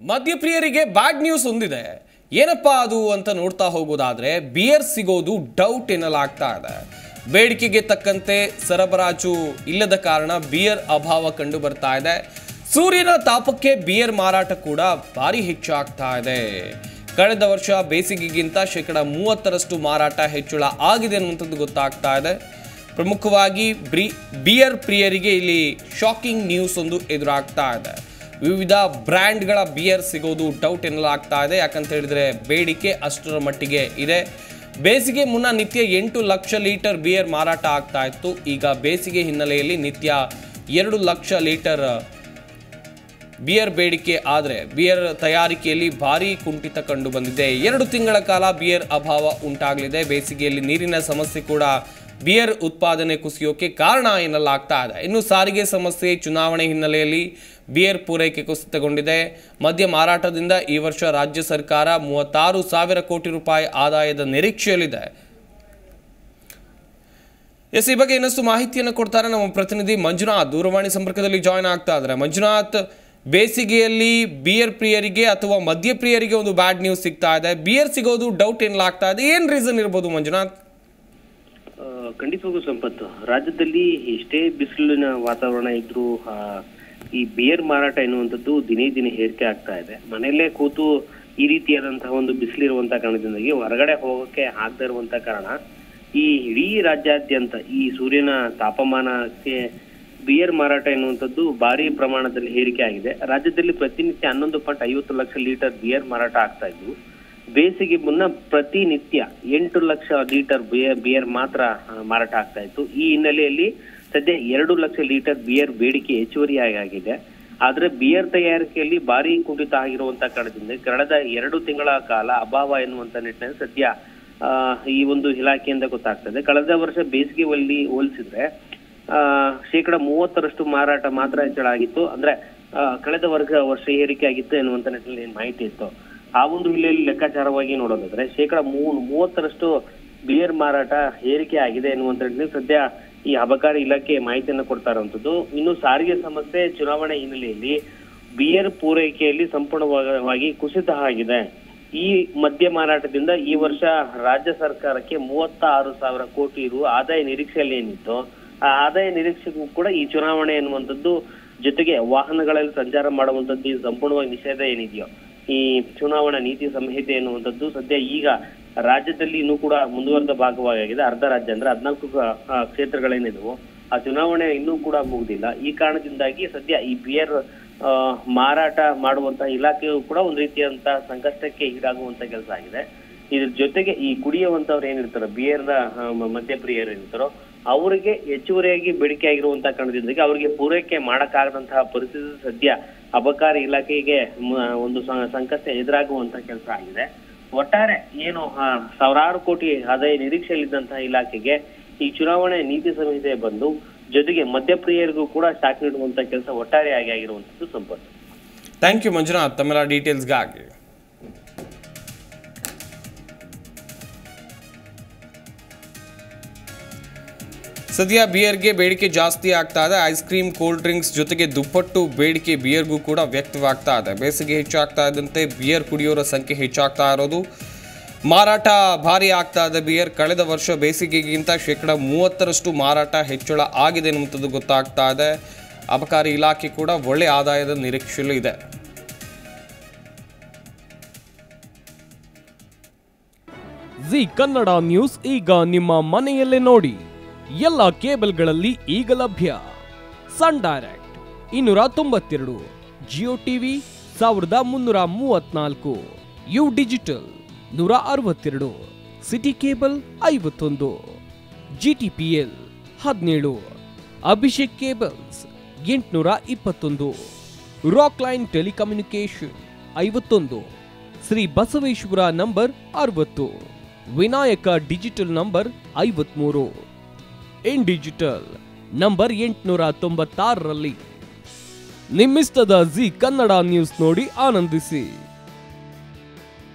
ಮದ್ಯಪ್ರಿಯರಿಗೆ bad news ಒಂದಿದೆ ಏನಪ್ಪಾ ಅದು ಅಂತ ನೋಡ್ತಾ ಹೋಗೋದಾದ್ರೆ ಬಿಯರ್ ಸಿಗೋದು ಡೌಟ್ ಎನ್ನಲಾಗ್ತಾ ಇದೆ ಬೇಡಿಕೆಗೆ ತಕ್ಕಂತೆ ಸರಬರಾಜು ಇಲ್ಲದ ಕಾರಣ ಬಿಯರ್ ಅಭಾವ ಕಂಡು ಬರ್ತಾ ಇದೆ ಸೂರ್ಯನ ತಾಪಕ್ಕೆ ಬಿಯರ್ ಮಾರಾಟ ಕೂಡ ಭಾರಿ ಹೆಚ್ಚಾಗ್ತಾ ಇದೆ ಕಳೆದ ವರ್ಷ ಬೇಸಿಗೆಗಿಂತ ಶೇಕಡ ಮೂವತ್ತರಷ್ಟು ಮಾರಾಟ ಹೆಚ್ಚಳ ಆಗಿದೆ ಅನ್ನುವಂಥದ್ದು ಗೊತ್ತಾಗ್ತಾ ಇದೆ ಪ್ರಮುಖವಾಗಿ ಬ್ರಿ ಬಿಯರ್ ಪ್ರಿಯರಿಗೆ ಇಲ್ಲಿ ಶಾಕಿಂಗ್ ನ್ಯೂಸ್ ಒಂದು ಎದುರಾಗ್ತಾ ಇದೆ ವಿವಿಧ ಬ್ರ್ಯಾಂಡ್ಗಳ ಬಿಯರ್ ಸಿಗೋದು ಡೌಟ್ ಎನ್ನಲಾಗ್ತಾ ಇದೆ ಯಾಕಂತ ಹೇಳಿದ್ರೆ ಬೇಡಿಕೆ ಅಷ್ಟರ ಮಟ್ಟಿಗೆ ಇದೆ ಬೇಸಿಗೆ ಮುನ್ನ ನಿತ್ಯ ಎಂಟು ಲಕ್ಷ ಲೀಟರ್ ಬಿಯರ್ ಮಾರಾಟ ಆಗ್ತಾ ಇತ್ತು ಈಗ ಬೇಸಿಗೆ ಹಿನ್ನೆಲೆಯಲ್ಲಿ ನಿತ್ಯ ಎರಡು ಲಕ್ಷ ಲೀಟರ್ ಬಿಯರ್ ಬೇಡಿಕೆ ಆದರೆ ಬಿಯರ್ ತಯಾರಿಕೆಯಲ್ಲಿ ಭಾರಿ ಕುಂಠಿತ ಕಂಡು ಬಂದಿದೆ ಎರಡು ತಿಂಗಳ ಕಾಲ ಬಿಯರ್ ಅಭಾವ ಉಂಟಾಗಲಿದೆ ಬೇಸಿಗೆಯಲ್ಲಿ ನೀರಿನ ಸಮಸ್ಯೆ ಕೂಡ ಬಿಯರ್ ಉತ್ಪಾದನೆ ಕುಸಿಯೋಕೆ ಕಾರಣ ಎನ್ನಲಾಗ್ತಾ ಇದೆ ಇನ್ನು ಸಾರಿಗೆ ಸಮಸ್ಯೆ ಚುನಾವಣೆ ಹಿನ್ನೆಲೆಯಲ್ಲಿ ಬಿಯರ್ ಪೂರೈಕೆ ಕುಸಿತಗೊಂಡಿದೆ ಮದ್ಯ ಮಾರಾಟದಿಂದ ಈ ವರ್ಷ ರಾಜ್ಯ ಸರ್ಕಾರ ಮೂವತ್ತಾರು ಸಾವಿರ ಕೋಟಿ ರೂಪಾಯಿ ಆದಾಯದ ನಿರೀಕ್ಷೆಯಲ್ಲಿದೆ ಎಸ್ ಈ ಬಗ್ಗೆ ಇನ್ನಷ್ಟು ಮಾಹಿತಿಯನ್ನು ಕೊಡ್ತಾರೆ ನಮ್ಮ ಪ್ರತಿನಿಧಿ ಮಂಜುನಾಥ್ ದೂರವಾಣಿ ಸಂಪರ್ಕದಲ್ಲಿ ಜಾಯ್ನ್ ಆಗ್ತಾ ಇದ್ದಾರೆ ಮಂಜುನಾಥ್ ಬೇಸಿಗೆಯಲ್ಲಿ ಬಿಯರ್ ಪ್ರಿಯರಿಗೆ ಅಥವಾ ಮದ್ಯ ಪ್ರಿಯರಿಗೆ ಒಂದು ಬ್ಯಾಡ್ ನ್ಯೂಸ್ ಸಿಗ್ತಾ ಇದೆ ಬಿಯರ್ ಸಿಗೋದು ಡೌಟ್ ಏನ್ಲಾಗ್ತಾ ಇದೆ ಏನ್ ರೀಸನ್ ಇರ್ಬೋದು ಮಂಜುನಾಥ್ ಆ, ಖಂಡಿತವಾಗೂ ಸಂಪತ್ತು ರಾಜ್ಯದಲ್ಲಿ ಎಷ್ಟೇ ಬಿಸಿಲಿನ ವಾತಾವರಣ ಇದ್ರೂ ಆ, ಈ ಬಿಯರ್ ಮಾರಾಟ ಎನ್ನುವಂಥದ್ದು ದಿನೇ ದಿನೇ ಏರಿಕೆ ಆಗ್ತಾ ಇದೆ ಮನೆಯಲ್ಲೇ ಕೂತು ಈ ರೀತಿಯಾದಂತಹ ಒಂದು ಬಿಸಿಲಿರುವಂತಹ ಕಾರಣದಿಂದಾಗಿ ಹೊರಗಡೆ ಹೋಗೋಕೆ ಆಗದೆ ಇರುವಂತ ಕಾರಣ ಈ ಇಡೀ ರಾಜ್ಯಾದ್ಯಂತ ಈ ಸೂರ್ಯನ ತಾಪಮಾನಕ್ಕೆ ಬಿಯರ್ ಮಾರಾಟ ಎನ್ನುವಂಥದ್ದು ಭಾರಿ ಪ್ರಮಾಣದಲ್ಲಿ ಏರಿಕೆ ಆಗಿದೆ ರಾಜ್ಯದಲ್ಲಿ ಪ್ರತಿನಿತ್ಯ ಹನ್ನೊಂದು ಪಾಯಿಂಟ್ ಐವತ್ತು ಲಕ್ಷ ಲೀಟರ್ ಬಿಯರ್ ಮಾರಾಟ ಆಗ್ತಾ ಇದ್ವು ಬೇಸಿಗೆ ಮುನ್ನ ಪ್ರತಿನಿತ್ಯ ಎಂಟು ಲಕ್ಷ ಲೀಟರ್ ಬಿಯರ್ ಬಿಯರ್ ಮಾತ್ರ ಆ, ಮಾರಾಟ ಆಗ್ತಾ ಇತ್ತು ಈ ಹಿನ್ನೆಲೆಯಲ್ಲಿ ಸದ್ಯ ಎರಡು ಲಕ್ಷ ಲೀಟರ್ ಬಿಯರ್ ಬೇಡಿಕೆ ಹೆಚ್ಚುವರಿಯಾಗಿದೆ ಆದ್ರೆ ಬಿಯರ್ ತಯಾರಿಕೆಯಲ್ಲಿ ಭಾರಿ ಕುಂಠಿತ ಆಗಿರುವಂತ ಕಾರಣದಿಂದ ಕಳೆದ ಎರಡು ತಿಂಗಳ ಕಾಲ ಅಭಾವ ಎನ್ನುವಂತ ನಿಟ್ಟಿನಲ್ಲಿ ಸದ್ಯ ಆ, ಈ ಒಂದು ಇಲಾಖೆಯಿಂದ ಗೊತ್ತಾಗ್ತದೆ ಕಳೆದ ವರ್ಷ ಬೇಸಿಗೆಯಲ್ಲಿ ಹೋಲಿಸಿದ್ರೆ ಆ, ಶೇಕಡ ಮೂವತ್ತರಷ್ಟು ಮಾರಾಟ ಮಾತ್ರ ಹೆಚ್ಚಳ ಆಗಿತ್ತು ಅಂದ್ರೆ ಆ, ಕಳೆದ ವರ್ಗ ವರ್ಷ ಏರಿಕೆ ಆಗಿತ್ತು ಎನ್ನುವಂತ ನಿಟ್ಟಿನಲ್ಲಿ ಏನ್ ಮಾಹಿತಿ ಇತ್ತು ಆ ಒಂದು ಹಿನ್ನೆಲೆಯಲ್ಲಿ ಲೆಕ್ಕಾಚಾರವಾಗಿ ನೋಡೋದಾದ್ರೆ ಶೇಕಡ ಮೂ ಮೂವತ್ತರಷ್ಟು ಬಿಯರ್ ಮಾರಾಟ ಏರಿಕೆ ಆಗಿದೆ ಎನ್ನುವಂತ ನಿಟ್ಟಿನಲ್ಲಿ ಸದ್ಯ ಈ ಅಬಕಾರಿ ಇಲಾಖೆ ಮಾಹಿತಿಯನ್ನು ಕೊಡ್ತಾ ಇರುವಂತದ್ದು ಇನ್ನು ಸಾರಿಗೆ ಸಮಸ್ಯೆ ಚುನಾವಣೆ ಹಿನ್ನೆಲೆಯಲ್ಲಿ ಬಿಯರ್ ಪೂರೈಕೆಯಲ್ಲಿ ಸಂಪೂರ್ಣವಾಗಿ ಕುಸಿತ ಆಗಿದೆ ಈ ಮದ್ಯ ಮಾರಾಟದಿಂದ ಈ ವರ್ಷ ರಾಜ್ಯ ಸರ್ಕಾರಕ್ಕೆ ಮೂವತ್ತ ಆರು ಸಾವಿರ ಕೋಟಿ ರು ಆದಾಯ ನಿರೀಕ್ಷೆಯಲ್ಲಿ ಏನಿತ್ತು ಆ ಆದಾಯ ನಿರೀಕ್ಷೆಗೂ ಕೂಡ ಈ ಚುನಾವಣೆ ಎನ್ನುವಂಥದ್ದು ಜೊತೆಗೆ ವಾಹನಗಳಲ್ಲಿ ಸಂಚಾರ ಮಾಡುವಂತದ್ದು ಈ ಸಂಪೂರ್ಣವಾಗಿ ನಿಷೇಧ ಏನಿದೆಯೋ ಈ ಚುನಾವಣಾ ನೀತಿ ಸಂಹಿತೆ ಎನ್ನುವಂಥದ್ದು ಸದ್ಯ ಈಗ ರಾಜ್ಯದಲ್ಲಿ ಇನ್ನೂ ಕೂಡ ಮುಂದುವರೆದ ಭಾಗವಾಗಿದೆ ಅರ್ಧ ರಾಜ್ಯ ಅಂದ್ರೆ ಹದಿನಾಲ್ಕು ಕ್ಷೇತ್ರಗಳೇನಿದವು ಆ ಚುನಾವಣೆ ಇನ್ನೂ ಕೂಡ ಮುಗುದಿಲ್ಲ ಈ ಕಾರಣದಿಂದಾಗಿ ಸದ್ಯ ಈ ಬಿಯರ್ ಆ, ಮಾರಾಟ ಮಾಡುವಂತಹ ಇಲಾಖೆಯು ಕೂಡ ಒಂದು ರೀತಿಯಾದಂತಹ ಸಂಕಷ್ಟಕ್ಕೆ ಈಡಾಗುವಂತ ಕೆಲಸ ಆಗಿದೆ ಇದ್ರ ಜೊತೆಗೆ ಈ ಕುಡಿಯುವಂತವ್ರು ಏನಿರ್ತಾರೋ ಬಿಯರ್ನ ಮದ್ಯಪ್ರಿಯರು ಏನಿರ್ತಾರೋ ಅವರಿಗೆ ಹೆಚ್ಚುವರಿಯಾಗಿ ಬೇಡಿಕೆ ಆಗಿರುವಂತಹ ಕಾರಣದಿಂದಾಗಿ ಅವರಿಗೆ ಪೂರೈಕೆ ಮಾಡಕ್ಕಾಗದಂತಹ ಪರಿಸ್ಥಿತಿ ಸದ್ಯ ಅಬಕಾರಿ ಇಲಾಖೆಗೆ ಮ- ಒಂದು ಸ- ಸಂಕಷ್ಟ ಎದುರಾಗುವಂತ ಕೆಲಸ ಆಗಿದೆ ಒಟ್ಟಾರೆ ಏನು ಆ, ಸಾವಿರಾರು ಕೋಟಿ ಆದಾಯ ನಿರೀಕ್ಷೆಯಲ್ಲಿದ್ದಂತಹ ಇಲಾಖೆಗೆ ಈ ಚುನಾವಣೆ ನೀತಿ ಸಂಹಿತೆ ಬಂದು ಜೊತೆಗೆ ಮದ್ಯಪ್ರಿಯರಿಗೂ ಕೂಡ ಶಾಕ್ ನೀಡುವಂತ ಕೆಲಸ ಒಟ್ಟಾರೆಯಾಗಿ ಆಗಿರುವಂತದ್ದು ಸಂಪತ್ತು ಥ್ಯಾಂಕ್ ಯು ಮಂಜುನಾಥ್ ತಮ್ಮೆಲ್ಲ ಡೀಟೇಲ್ಸ್ಗಾಗಿ ಸದ್ಯ ಬಿಯರ್ಗೆ ಬೇಡಿಕೆ ಜಾಸ್ತಿ ಆಗ್ತಾ ಇದೆ ಐಸ್ ಕ್ರೀಮ್ ಕೋಲ್ಡ್ ಡ್ರಿಂಕ್ಸ್ ಜೊತೆಗೆ ದುಪ್ಪಟ್ಟು ಬೇಡಿಕೆ ಬಿಯರ್ಗೂ ಕೂಡ ವ್ಯಕ್ತವಾಗ್ತಾ ಇದೆ ಬೇಸಿಗೆ ಹೆಚ್ಚಾಗ್ತಾ ಇದ್ದಂತೆ ಬಿಯರ್ ಕುಡಿಯೋರ ಸಂಖ್ಯೆ ಹೆಚ್ಚಾಗ್ತಾ ಇರೋದು ಮಾರಾಟ ಭಾರಿ ಆಗ್ತಾ ಇದೆ ಬಿಯರ್ ಕಳೆದ ವರ್ಷ ಬೇಸಿಗೆಗಿಂತ ಶೇಕಡ ಮೂವತ್ತರಷ್ಟು ಮಾರಾಟ ಹೆಚ್ಚಳ ಆಗಿದೆ ಎನ್ನುವಂಥದ್ದು ಗೊತ್ತಾಗ್ತಾ ಇದೆ ಅಬಕಾರಿ ಇಲಾಖೆ ಕೂಡ ಒಳ್ಳೆ ಆದಾಯದ ನಿರೀಕ್ಷೆಯಲ್ಲೂ ಇದೆ ಜಿ ಕನ್ನಡ ನ್ಯೂಸ್ ಈಗ ನಿಮ್ಮ ಮನೆಯಲ್ಲೇ ನೋಡಿ ಎಲ್ಲ ಕೇಬಲ್ಗಳಲ್ಲಿ ಈಗ ಲಭ್ಯ ಸನ್ ಡೈರೆಕ್ಟ್ ಇನ್ನೂರ ತೊಂಬತ್ತೆರಡು ಜಿಯೋ ಟಿವಿ ಸಾವಿರದ ಮುನ್ನೂರ ಮೂವತ್ನಾಲ್ಕು ಯು ಡಿಜಿಟಲ್ ನೂರ ಅರವತ್ತೆರಡು ಸಿಟಿ ಕೇಬಲ್ ಐವತ್ತೊಂದು ಜಿ ಟಿ ಪಿ ಎಲ್ ಹದಿನೇಳು ಅಭಿಷೇಕ್ ಕೇಬಲ್ಸ್ ಎಂಟುನೂರ ಇಪ್ಪತ್ತೊಂದು ರಾಕ್ ಲೈನ್ ಟೆಲಿಕಮ್ಯುನಿಕೇಶನ್ ಐವತ್ತೊಂದು ಶ್ರೀ ಬಸವೇಶ್ವರ ನಂಬರ್ ಅರವತ್ತು ವಿನಾಯಕ ಡಿಜಿಟಲ್ ನಂಬರ್ ಐವತ್ಮೂರು ಇನ್ ಡಿಜಿಟಲ್ ನಂಬರ್ ಎಂಟುನೂರ ತೊಂಬತ್ತಾರರಲ್ಲಿ ನಿಮ್ಮಿಸ್ತದ ಜಿ ಕನ್ನಡ ನ್ಯೂಸ್ ನೋಡಿ ಆನಂದಿಸಿ